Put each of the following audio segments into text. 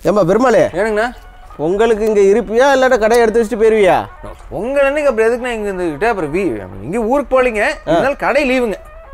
ஏம்பா பெருமாளே ஏனுங்கண்ணா உங்களுக்கு இங்கே இருப்பியா இல்லாட்ட கடையை எடுத்து வச்சுட்டு போயிருவியா உங்கள் அன்னைக்கு அப்புறம் எதுக்குண்ணா இங்கே இருந்துக்கிட்டே அப்புறம் வீ இங்கே ஊருக்கு போகலிங்க இருந்தாலும் கடை லீவுங்க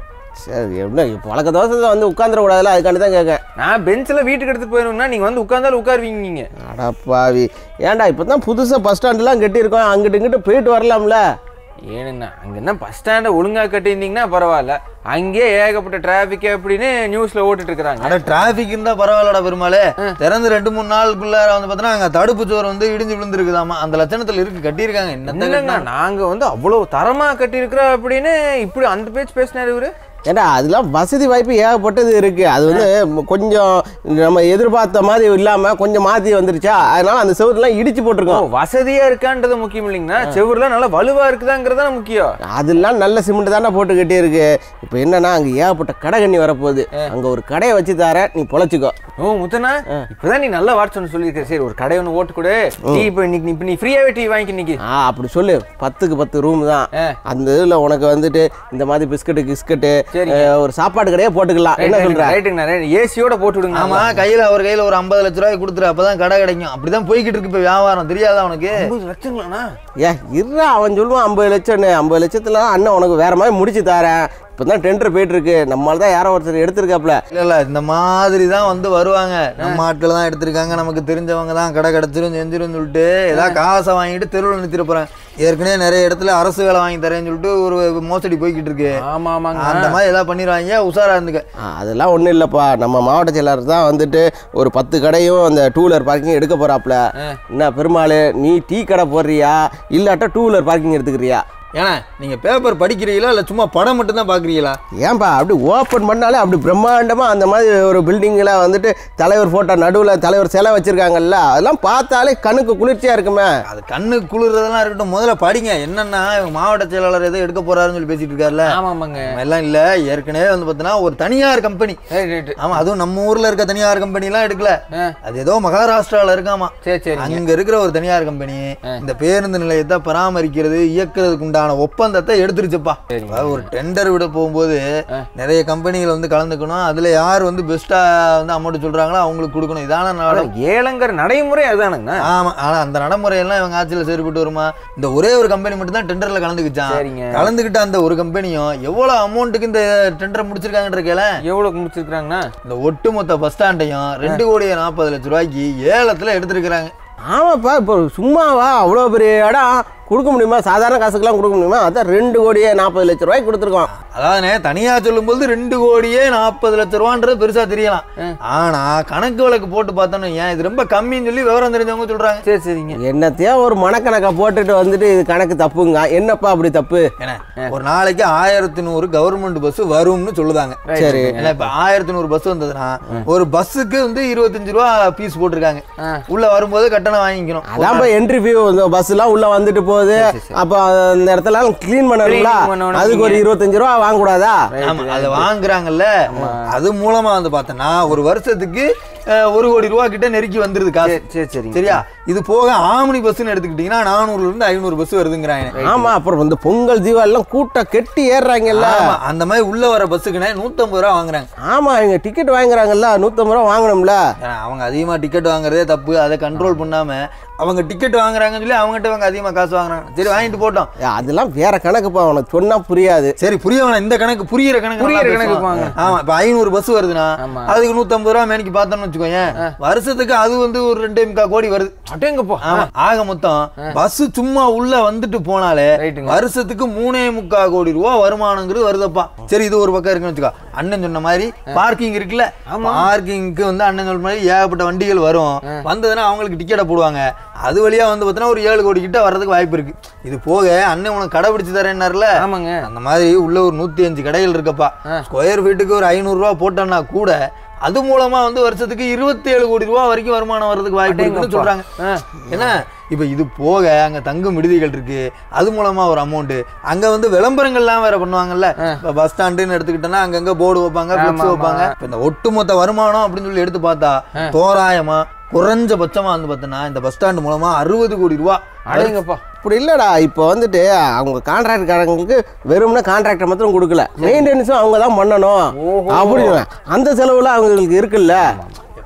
சரி என்ன பழக்க தோசை வந்து உட்காந்துட கூடாதுல அதுக்காண்டி தான் கேட்கேன் நான் பெஞ்சில் வீட்டுக்கு எடுத்துட்டு போயிருந்தா நீங்கள் வந்து உட்காந்தாலும் உட்காருவீங்க நீங்கள் அடப்பாவி ஏன்டா இப்போ தான் புதுசாக பஸ் ஸ்டாண்டுலாம் கட்டியிருக்கோம் அங்கிட்டு இங்கிட்டு போயிட்டு வரலாம்ல ஏனுங்கண்ணா அங்கே என்ன பஸ் ஸ்டாண்டை ஒழுங்காக கட்டியிருந்தீங்கன்னா பரவாயில்ல அங்கேயே ஏகப்பட்ட டிராஃபிக் அப்படின்னு நியூஸில் ஓட்டிட்டு இருக்கிறாங்க அட டிராஃபிக் இருந்தா பரவாயில்லடா பெருமாளே திறந்து ரெண்டு மூணு நாளுக்குள்ளார வந்து பார்த்தீங்கன்னா அங்க தடுப்பு சோறு வந்து இடிஞ்சு விழுந்துருக்குதாமா அந்த லட்சணத்துல இருக்கு கட்டியிருக்காங்க என்னத்த என்னங்க கட்டினா நாங்கள் வந்து அவ்வளோ தரமாக கட்டியிருக்கிறோம் அப்படின்னு இப்படி அந்த பேச்சு பேசினாரு இவரு ஏன்டா அதெல்லாம் வசதி வாய்ப்பு ஏகப்பட்டது இருக்குது அது வந்து ம- கொஞ்சம் நம்ம எதிர்பார்த்த மாதிரி இல்லாமல் கொஞ்சம் மாற்றி வந்துருச்சா அதனால அந்த செவருலாம் இடிச்சு ஓ போட்டிருக்கோம் வசதியாக இருக்கான்றது முக்கியம் இல்லைங்கண்ணா செவருலாம் நல்லா வலுவாக இருக்குதாங்கிறதா முக்கியம் அதெல்லாம் நல்ல சிமெண்ட் தானே போட்டு கட்டியிருக்கு இப்போ என்னன்னா அங்கே ஏகப்பட்ட கடை கண்ணி வரப்போகுது அங்கே ஒரு கடையை வச்சு தரேன் நீ பொழைச்சிக்கோ ஓ முத்தனா இப்பதான் நீ நல்ல வாட்ஸ் ஒன்று சொல்லியிருக்க சரி ஒரு கடை ஒன்று ஓட்டு கொடு டீ இப்போ இன்னைக்கு இப்போ நீ ஃப்ரீயாகவே டீ வாங்கிக்க இன்னைக்கு ஆ அப்படி சொல்லு பத்துக்கு பத்து ரூம் தான் ஆ. அந்த இதில் உனக்கு வந்துட்டு இந்த மாதிரி பிஸ்கட்டு கிஸ்கட்டு சரிங்க. ஒரு சாப்பாடு கடையே போட்டுக்கலாம் என்ன சொல்ற ரைட்டுங்கண்ணா ஏசியோட போட்டு விடுங்க ஆமா கையில அவர் கையில ஒரு ஐம்பது லட்ச ரூபாய் கொடுத்துரு அப்பதான் கடை கிடைக்கும் அப்படிதான் போய்கிட்டு இருக்கு இப்ப வியாபாரம் தெரியாதா உனக்கு ஐம்பது லட்சங்களாண்ணா ஏ இருடா அவன் சொல்லுவான் ஐம்பது லட்சம்னு ஐம்பது லட்சத்துல அண்ணன் உனக்கு வேற மாதிரி முடிச்சு தரேன் இப்போ தான் டெண்டர் போயிட்டு இருக்கு நம்மளால தான் யாரோ ஒருத்தர் எடுத்திருக்காப்ல இல்ல இல்ல இந்த மாதிரி தான் வந்து வருவாங்க நம்ம ஆட்கள் தான் எடுத்திருக்காங்க நமக்கு தெரிஞ்சவங்க தான் கடை கிடைச்சிரும் செஞ்சிரும் சொல்லிட்டு ஏதாவது காசை வாங்கிட்டு தெருவில் நிறுத்திட்டு போறேன் ஏற்கனவே நிறைய இடத்துல அரசு வேலை வாங்கி தரேன்னு சொல்லிட்டு ஒரு மோசடி போய்கிட்டு இருக்கு ஆமா ஆமாங்க அந்த மாதிரி ஏதாவது பண்ணிடுவாங்க உஷாரா இருந்துக்க ஆ, அதெல்லாம் ஒன்றும் இல்லைப்பா நம்ம மாவட்ட செயலாளர் தான் வந்துட்டு ஒரு பத்து கடையும் அந்த டூ வீலர் பார்க்கிங் எடுக்க போறாப்ல என்ன பெருமாள் நீ டீ கடை போடுறியா இல்லாட்டா டூ வீலர் பார்க்கிங் எடுத்துக்கிறியா ஏன்னா நீங்க பேப்பர் படிக்கிறீங்களா இல்ல சும்மா படம் மட்டும் தான் பாக்குறீங்களா ஏன்பா அப்படி ஓப்பன் பண்ணாலே அப்படி பிரம்மாண்டமாக அந்த மாதிரி ஒரு பில்டிங்கில் வந்துட்டு தலைவர் ஃபோட்டோ நடுவில் தலைவர் சிலை வச்சுருக்காங்கல்ல அதெல்லாம் பார்த்தாலே கண்ணுக்கு குளிர்ச்சியாக இருக்குமே அது கண்ணு குளிர்றதெல்லாம் இருக்கட்டும் முதல்ல படிங்க என்னன்னா இவங்க மாவட்ட செயலாளர் ஏதோ எடுக்க போறாருன்னு சொல்லி பேசிட்டு இருக்காருல்ல ஆமா ஆமாங்க நம்ம எல்லாம் இல்ல ஏற்கனவே வந்து பார்த்தீங்கன்னா ஒரு தனியார் கம்பெனி ரைட் ரைட் ஆமா அதுவும் நம்ம ஊர்ல இருக்க தனியார் கம்பெனி எல்லாம் எடுக்கல ஆ. அது ஏதோ மகாராஷ்டிரால இருக்காமா சரி சரிங்க அங்க இருக்கிற ஒரு தனியார் கம்பெனி இந்த பேருந்து நிலையத்தை பராமரிக்கிறது இயக்குறதுக்கு உண்டான ஒப்பந்தத்தை எடுத்துருச்சுப்பா அதாவது ஒரு டெண்டர் விட போகும்போது நிறைய கம்பெனிகள் வந்து கலந்துக்கணும் அதுல யார் வந்து பெஸ்டா வந்து அமௌண்ட் சொல்றாங்களோ அவங்களுக்கு கொடுக்கணும் இதான நாடு ஏலங்கிற நடைமுறை அதுதானுங்கண்ணா ஆமா ஆனா அந்த நடைமுறையெல்லாம் இவங்க ஆட்சியில சரிப்பட்டு வருமா இந்த ஒரே ஒரு கம்பெனி மட்டும் தான் டெண்டர்ல கலந்துக்கிச்சான் சரிங்க. கலந்துக்கிட்ட அந்த ஒரு கம்பெனியும் எவ்வளவு அமௌண்ட்டுக்கு இந்த டெண்டர் முடிச்சிருக்காங்கன்ற கேள எவ்வளோக்கு முடிச்சிருக்கிறாங்கண்ணா இந்த ஒட்டுமொத்த பஸ் ஸ்டாண்டையும் ரெண்டு கோடியே நாற்பது லட்ச ரூபாய்க்கு ஏலத்துல எடுத்திருக்கிறாங்க ஆமாப்பா இப்போ சும்மாவா அவ்வளோ பெரிய இடம் கொடுக்க முடியுமா சாதாரண காசுக்கெல்லாம் கொடுக்க முடியுமா அதான் ரெண்டு கோடியே நாற்பது லட்ச ரூபாய்க்கு கொடுத்துருக்கோம் அதாவதுனே தனியா சொல்லும்போது ரெண்டு கோடியே நாற்பது லட்ச ரூபான்றது பெருசா தெரியலாம் ஆனா கணக்கு வழக்கு போட்டு பார்த்தோன்னு ஏன் இது ரொம்ப கம்மின்னு சொல்லி விவரம் தெரிஞ்சவங்க சொல்றாங்க சரி சரிங்க என்னத்தையோ ஒரு மனக்கணக்கை போட்டுட்டு வந்துட்டு இது கணக்கு தப்புங்க என்னப்பா அப்படி தப்பு என்ன ஒரு நாளைக்கு ஆயிரத்தி நூறு கவர்மெண்ட் பஸ் வரும்னு சொல்லுதாங்க சரி. ஏன்னா இப்ப ஆயிரத்தி நூறு பஸ் வந்ததுன்னா ஒரு பஸ்ஸுக்கு வந்து இருபத்தஞ்சு ரூபா ஃபீஸ் போட்டிருக்காங்க ஆ. உள்ள வரும்போது கட்டணம் வாங்கிக்கணும் அதான் இப்போ என்ட்ரி ஃபியூ பஸ்ஸெல்லாம் உள்ள வந்துட்டு போகுது அப்போ அந்த இடத்துல க்ளீன் பண்ணணுங்களா Clean பண்ணணும் அதுக்கு ஒரு நீங்க. இருபத்தஞ்சு ரூபா வாங்கக்கூடாதா ஆமா அதை வாங்குறாங்கல்ல அது மூலமா வந்து பார்த்தோன்னா ஒரு வருஷத்துக்கு அஹ், ஒரு கோடி ரூபா கிட்ட நெருக்கி வந்துருது காசு சரி சரி சரிங்க சரியா இது போக ஆம்னி பஸ்ன்னு எடுத்துக்கிட்டீங்கன்னா நானூறுல இருந்து ஐநூறு பஸ் வருதுங்கிறாங்க ஆமா அப்புறம் இந்த பொங்கல் தீபாவளிலாம் கூட்டம் கெட்டி ஏறுறாங்கல்ல ஆமா அந்த மாதிரி உள்ள வர பஸ்ஸுக்குனே நூத்தம்பது ரூபா வாங்குறாங்க ஆமா இவங்க டிக்கெட் வாங்குறாங்கல்ல நூற்றம்பது ரூபா வாங்கணும்ல ஏன்னா, அவங்க அதிகமா டிக்கெட் வாங்குறதே தப்பு அதை கண்ட்ரோல் பண்ணாம அவங்க டிக்கெட் வாங்குறாங்கன்னு சொல்லி அவங்ககிட்ட அவங்க அதிகமா காசு வாங்குறாங்க சரி வாங்கிட்டு போட்டோம் ஏ, அதெல்லாம் வேற கணக்குப்பா உனக்கு சொன்னா புரியாது சரி புரிய வேணாம் இந்த கணக்கு புரியுற கணக்கு புரியுற நல்லா கணக்கு பேசுவான். வாங்க. ஆமா இப்ப ஐநூறு பஸ் வருதுன்னா ஆமா. அதுக்கு நூத்தம்பது ரூபா மேனிக்கு பார்த்தோம்னு வச்சுக்கோயேன் வருஷத்துக்கு அது வந்து ஒரு ரெண்டே முக்கால் கோடி வருது அட்டேங்கப்போ ஆமா ஆக மொத்தம் பஸ் சும்மா உள்ள வந்துட்டு போனாலே ரைட்டுங்க. வருஷத்துக்கு மூணே முக்கால் கோடி ரூபா வருமானங்கிறது வருதப்பா சரி இது ஒரு பக்கம் இருக்குன்னு வச்சுக்கோ அண்ணன் சொன்ன மாதிரி பார்க்கிங் இருக்குல்ல பார்க்கிங்க்கு வந்து அண்ணன் சொன்ன மாதிரி ஏகப்பட்ட வண்டிகள் வரும் வந்ததுன்னா அவங்களுக்கு டிக்கெட்டை போடுவாங்க அது வழியா வந்து பார்த்தீங்கன்னா ஒரு ஏழு கோடி கிட்ட வர்றதுக்கு வாய்ப்பு இருக்கு இது போக அண்ணன் உனக்கு கடை பிடிச்சு தரேன்னாருல ஆமாங்க அந்த மாதிரி உள்ள ஒரு நூத்தி அஞ்சு கடைகள் இருக்கப்பா ஸ்கொயர் ஃபீட்டுக்கு ஒரு ஐநூறு ரூபா போட்டோம்னா கூட அது மூலமா வந்து வருஷத்துக்கு இருபத்தி ஏழு கோடி ரூபா வரைக்கும் வருமானம் வர்றதுக்கு வாய்ப்பு இருக்குன்னு அடேங்கப்பா. சொல்றாங்க ஆ. என்ன இப்ப இது போக அங்க தங்கும் விடுதிகள் இருக்கு அது மூலமா ஒரு அமௌண்ட் அங்க வந்து விளம்பரங்கள்லாம் வேற பண்ணுவாங்கல்ல இப்ப பஸ் ஸ்டாண்டுன்னு எடுத்துக்கிட்டோம்னா அங்கங்க போர்டு வைப்பாங்க ஃபிளெக்ஸ் ஆமா, வைப்பாங்க இப்ப இந்த ஒட்டுமொத்த வருமானம் அப்படின்னு சொல்லி எடுத்து பார்த்தா தோராயமா குறைஞ்சபட்சமா வந்து பார்த்தோன்னா இந்த பஸ் ஸ்டாண்ட் மூலமா அறுபது கோடி ரூபா அடேங்கப்பா இப்படி இல்லடா இப்போ வந்துட்டு அவங்க கான்ட்ராக்ட்காரங்களுக்கு வெறும்னா கான்ட்ராக்டை மாத்திரம் கொடுக்கல மெயின்டெனன்ஸும் அவங்க தான் பண்ணணும் அப்படின்னு அந்த செலவுல அவங்களுக்கு இருக்குல்ல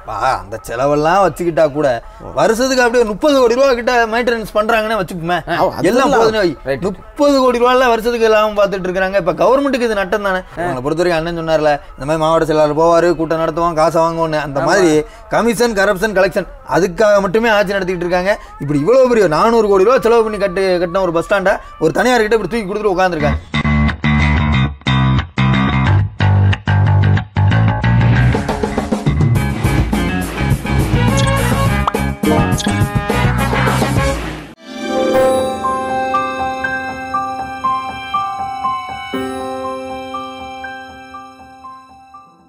பா அந்த செலவெல்லாம் வச்சுக்கிட்டா கூட வருஷத்துக்கு அப்படியே முப்பது கோடி ரூபா கிட்ட மெயின்டெனன்ஸ் பண்றாங்கன்னு வச்சுக்குமே அது எல்லாம் இல்ல. போதுன்னு வை Right. முப்பது கோடி ரூபாய்ல வருஷத்துக்கு எல்லாம் பார்த்துட்டு இருக்காங்க இப்ப கவர்மெண்ட்டுக்கு இது நட்டம் தானே அவங்களை பொறுத்த வரைக்கும் அண்ணன் சொன்னார்ல இந்த மாதிரி மாவட்ட செயலாளர் போவாரு கூட்டம் நடத்துவான் காசை வாங்குவோன்னு அந்த மாதிரி கமிஷன் கரப்ஷன் கலெக்ஷன் அதுக்காக மட்டுமே ஆட்சி நடத்திட்டு இருக்காங்க இப்படி இவ்வளவு பெரிய நானூறு கோடி ரூபா செலவு பண்ணி கட்டு கட்டின ஒரு பஸ் ஸ்டாண்டை ஒரு தனியார் கிட்ட இப்படி தூக்கி கொடுத்துட்டு உட்காந்துருக்காங்க